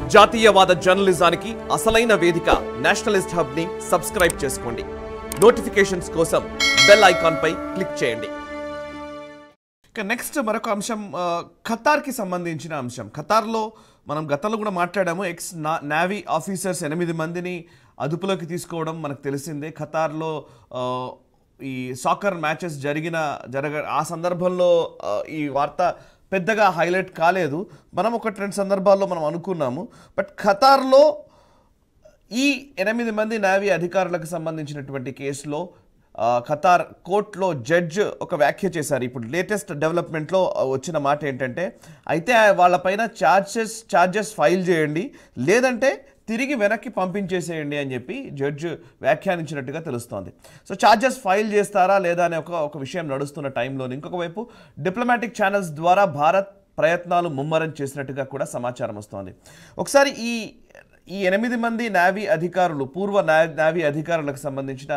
జాతీయవాద జర్నలిజానికి అసలైన వేదిక నేషనలిస్ట్ హబ్ ని సబ్స్క్రైబ్ చేసుకోండి నోటిఫికేషన్స్ కోసం బెల్ ఐకాన్ పై క్లిక్ చేయండి ఇక నెక్స్ట్ మరొక అంశం ఆ, ఖతార్కి సంబంధించిన అంశం ఖతార్లో మనం గతంలో కూడా మాట్లాడాము ఎక్స్ నా నావీ ఆఫీసర్స్ ఎనిమిది మందిని అదుపులోకి తీసుకోవడం మనకు తెలిసిందే ఖతార్లో ఆ, ఈ సాకర్ మ్యాచెస్ జరిగిన జరగ ఆ సందర్భంలో ఆ, ఈ వార్త పెద్దగా హైలైట్ కాలేదు మనం ఒక రెండు సందర్భాల్లో మనం అనుకున్నాము బట్ ఖతార్లో ఈ ఎనిమిది మంది నావీ అధికారులకు సంబంధించినటువంటి కేసులో ఆ, ఖతార్ కోర్టులో జడ్జ్ ఒక వ్యాఖ్య చేశారు ఇప్పుడు లేటెస్ట్ డెవలప్మెంట్లో ఆ, వచ్చిన మాట ఏంటంటే అయితే వాళ్ళపైన ఛార్జెస్ ఛార్జెస్ ఫైల్ చేయండి లేదంటే తిరిగి వెనక్కి పంపించేసేయండి అని చెప్పి జడ్జ్ వ్యాఖ్యానించినట్టుగా తెలుస్తోంది సో ఛార్జెస్ ఫైల్ చేస్తారా లేదా అనే ఒక ఒక విషయం నడుస్తున్న టైంలో ఇంకొక వైపు డిప్లొమాటిక్ ఛానల్స్ ద్వారా భారత్ ప్రయత్నాలు ముమ్మరం చేసినట్టుగా కూడా సమాచారం వస్తోంది ఒకసారి ఈ ఈ ఎనిమిది మంది నావీ అధికారులు పూర్వ నా- నావీ అధికారులకు సంబంధించిన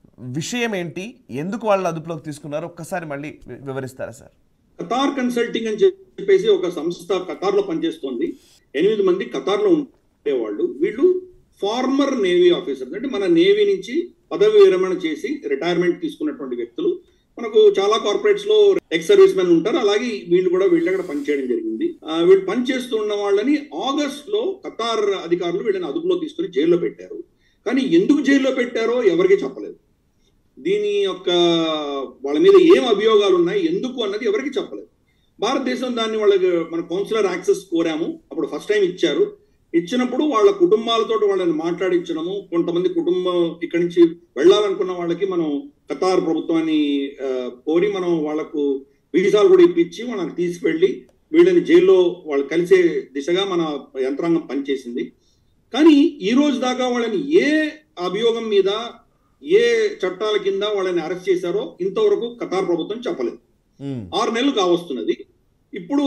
విషయం ఏంటి ఎందుకు వాళ్ళని అదుపులోకి తీసుకున్నారు ఒక్కసారి మళ్ళీ వి- వివరిస్తారా సార్ కతార్ కన్సల్టింగ్ అని చెప్పేసి ఒక సంస్థ కతార్ లో పనిచేస్తోంది ఎనిమిది మంది కతార్ లో ఉండేవాళ్ళు వీళ్ళు ఫార్మర్ నేవీ ఆఫీసర్స్ అంటే మన నేవీ నుంచి పదవి విరమణ చేసి రిటైర్మెంట్ తీసుకున్నటువంటి వ్యక్తులు మనకు చాలా కార్పొరేట్స్ లో ఎక్స్ సర్వీస్ మెన్ ఉంటారు అలాగే వీళ్ళు కూడా వీళ్ళు అక్కడ పనిచేయడం జరిగింది ఆ, వీళ్ళు పనిచేస్తున్న వాళ్ళని ఆగస్ట్ లో కతార్ అధికారులు వీళ్ళని అదుపులో తీసుకుని జైల్లో పెట్టారు కానీ ఎందుకు జైల్లో పెట్టారో ఎవరికీ చెప్పలేదు దీని యొక్క వాళ్ళ మీద ఏం అభియోగాలు ఉన్నాయి ఎందుకు అన్నది ఎవరికి చెప్పలేదు భారతదేశం దాన్ని వాళ్ళకి మన కౌన్సిలర్ యాక్సెస్ కోరాము అప్పుడు ఫస్ట్ టైం ఇచ్చారు ఇచ్చినప్పుడు వాళ్ళ కుటుంబాలతో వాళ్ళని మాట్లాడించడము కొంతమంది కుటుంబం ఇక్కడి నుంచి వెళ్ళాలనుకున్న వాళ్ళకి మనం కతార్ ప్రభుత్వాన్ని ఆ, కోరి మనం వాళ్ళకు వీసాలు కూడా ఇప్పించి వాళ్ళని తీసుకెళ్ళి వీళ్ళని జైల్లో వాళ్ళు కలిసే దిశగా మన యంత్రాంగం పనిచేసింది కానీ ఈ రోజు దాకా వాళ్ళని ఏ అభియోగం మీద ఏ చట్టాల కింద వాళ్ళని అరెస్ట్ చేశారో ఇంతవరకు కతార్ ప్రభుత్వం చెప్పలేదు మ్మ్. ఆరు నెలలు కావస్తున్నది ఇప్పుడు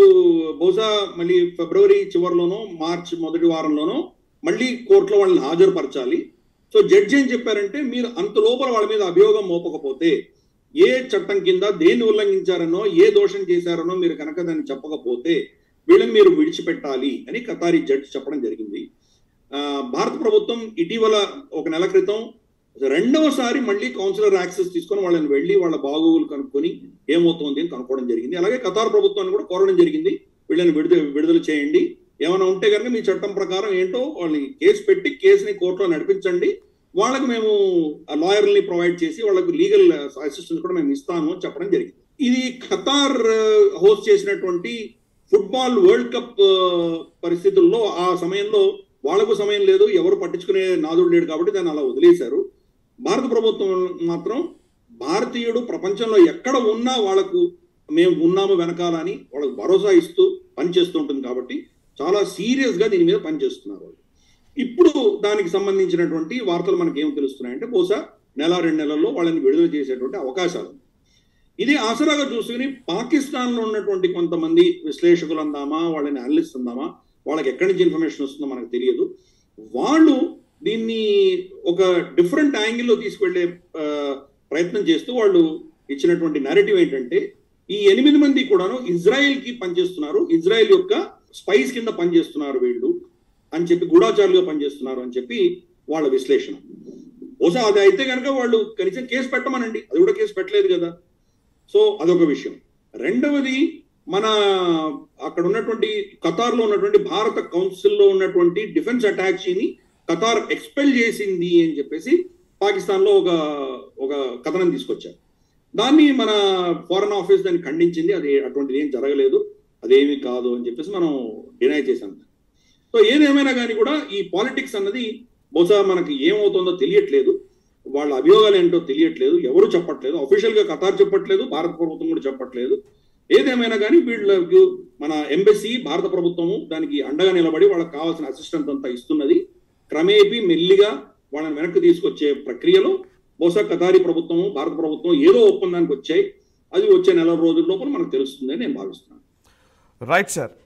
బహుశా మళ్ళీ ఫిబ్రవరి చివరిలోనో మార్చ్ మొదటి వారంలోనో మళ్ళీ కోర్టులో వాళ్ళని హాజరుపరచాలి సో జడ్జి ఏం చెప్పారంటే మీరు అంత లోపల వాళ్ళ మీద అభియోగం మోపకపోతే ఏ చట్టం కింద దేన్ని ఉల్లంఘించారనో ఏ దోషం చేశారనో మీరు కనుక దాన్ని చెప్పకపోతే వీళ్ళని మీరు విడిచిపెట్టాలి అని కతారి జడ్జి చెప్పడం జరిగింది ఆ, భారత ప్రభుత్వం ఇటీవల ఒక నెల క్రితం రెండవసారి మళ్ళీ కౌన్సిలర్ యాక్సెస్ తీసుకొని వాళ్ళని వెళ్ళి వాళ్ళ బాగోగులు కనుక్కొని ఏమవుతోంది అని కనుక్కోవడం జరిగింది అలాగే కతార్ ప్రభుత్వాన్ని కూడా కోరడం జరిగింది వీళ్ళని విడుదల విడుదల చేయండి ఏమైనా ఉంటే కనుక మీ చట్టం ప్రకారం ఏంటో వాళ్ళని కేసు పెట్టి కేసుని కోర్టులో నడిపించండి వాళ్ళకి మేము లాయర్ని ప్రొవైడ్ చేసి వాళ్ళకు లీగల్ అసిస్టెన్స్ కూడా మేము ఇస్తాము అని చెప్పడం జరిగింది ఇది ఖతార్ హోస్ట్ చేసినటువంటి ఫుట్బాల్ వరల్డ్ కప్ ఆ, పరిస్థితుల్లో ఆ సమయంలో వాళ్ళకు సమయం లేదు ఎవరు పట్టించుకునే నాదుడు లేడు కాబట్టి దాన్ని అలా వదిలేశారు భారత ప్రభుత్వం మాత్రం భారతీయుడు ప్రపంచంలో ఎక్కడ ఉన్నా వాళ్ళకు మేము ఉన్నాము వెనకాల అని వాళ్ళకు భరోసా ఇస్తూ పనిచేస్తూ ఉంటుంది కాబట్టి చాలా సీరియస్ గా దీని మీద పనిచేస్తున్నారు వాళ్ళు ఇప్పుడు దానికి సంబంధించినటువంటి వార్తలు మనకి ఏం తెలుస్తున్నాయంటే బహుశా నెల రెండు నెలల్లో వాళ్ళని విడుదల చేసేటువంటి అవకాశాలు ఉన్నాయి. ఇది ఆసరాగా చూసుకుని పాకిస్తాన్ లో ఉన్నటువంటి కొంతమంది విశ్లేషకులు అందామా వాళ్ళని అనలిస్ట్ అందామా వాళ్ళకి ఎక్కడి నుంచి ఇన్ఫర్మేషన్ వస్తుందో మనకు తెలియదు వాళ్ళు దీన్ని ఒక డిఫరెంట్ యాంగిల్లో తీసుకెళ్లే ఆ, ప్రయత్నం చేస్తూ వాళ్ళు ఇచ్చినటువంటి నెరేటివ్ ఏంటంటే ఈ ఎనిమిది మంది కూడాను ఇజ్రాయెల్ కి పనిచేస్తున్నారు ఇజ్రాయెల్ యొక్క స్పైస్ కింద పనిచేస్తున్నారు వీళ్ళు అని చెప్పి గూఢాచారులుగా పనిచేస్తున్నారు అని చెప్పి వాళ్ళ విశ్లేషణ బహుశా అది అయితే కనుక వాళ్ళు కనీసం కేసు పెట్టమనండి అది కూడా కేసు పెట్టలేదు కదా సో అదొక విషయం రెండవది మన అక్కడ ఉన్నటువంటి కతార్ లో ఉన్నటువంటి భారత కౌన్సిల్ లో ఉన్నటువంటి డిఫెన్స్ అటాచీని కతార్ ఎక్స్పెల్ చేసింది అని చెప్పేసి పాకిస్తాన్ లో ఒక ఒక కథనం తీసుకొచ్చారు దాన్ని మన ఫారెన్ ఆఫీస్ దాన్ని ఖండించింది అది అటువంటిది ఏం జరగలేదు అదేమీ కాదు అని చెప్పేసి మనం డినై చేశాం సో ఏదేమైనా కానీ కూడా ఈ పాలిటిక్స్ అన్నది బహుశా మనకి ఏమవుతుందో తెలియట్లేదు వాళ్ళ అభియోగాలు ఏంటో తెలియట్లేదు ఎవరు చెప్పట్లేదు అఫీషియల్ గా కతార్ చెప్పట్లేదు భారత ప్రభుత్వం కూడా చెప్పట్లేదు ఏదేమైనా కానీ వీళ్ళకు మన ఎంబసీ భారత ప్రభుత్వము దానికి అండగా నిలబడి వాళ్ళకి కావాల్సిన అసిస్టెంట్ అంతా ఇస్తున్నది క్రమేపీ మెల్లిగా వాళ్ళని వెనక్కి తీసుకొచ్చే ప్రక్రియలో బహుశా కతారీ ప్రభుత్వం భారత ప్రభుత్వం ఏదో ఒప్పందానికి వచ్చాయి అది వచ్చే నెల రోజుల లోపల మనకు తెలుస్తుంది అని నేను భావిస్తున్నాను రైట్ సార్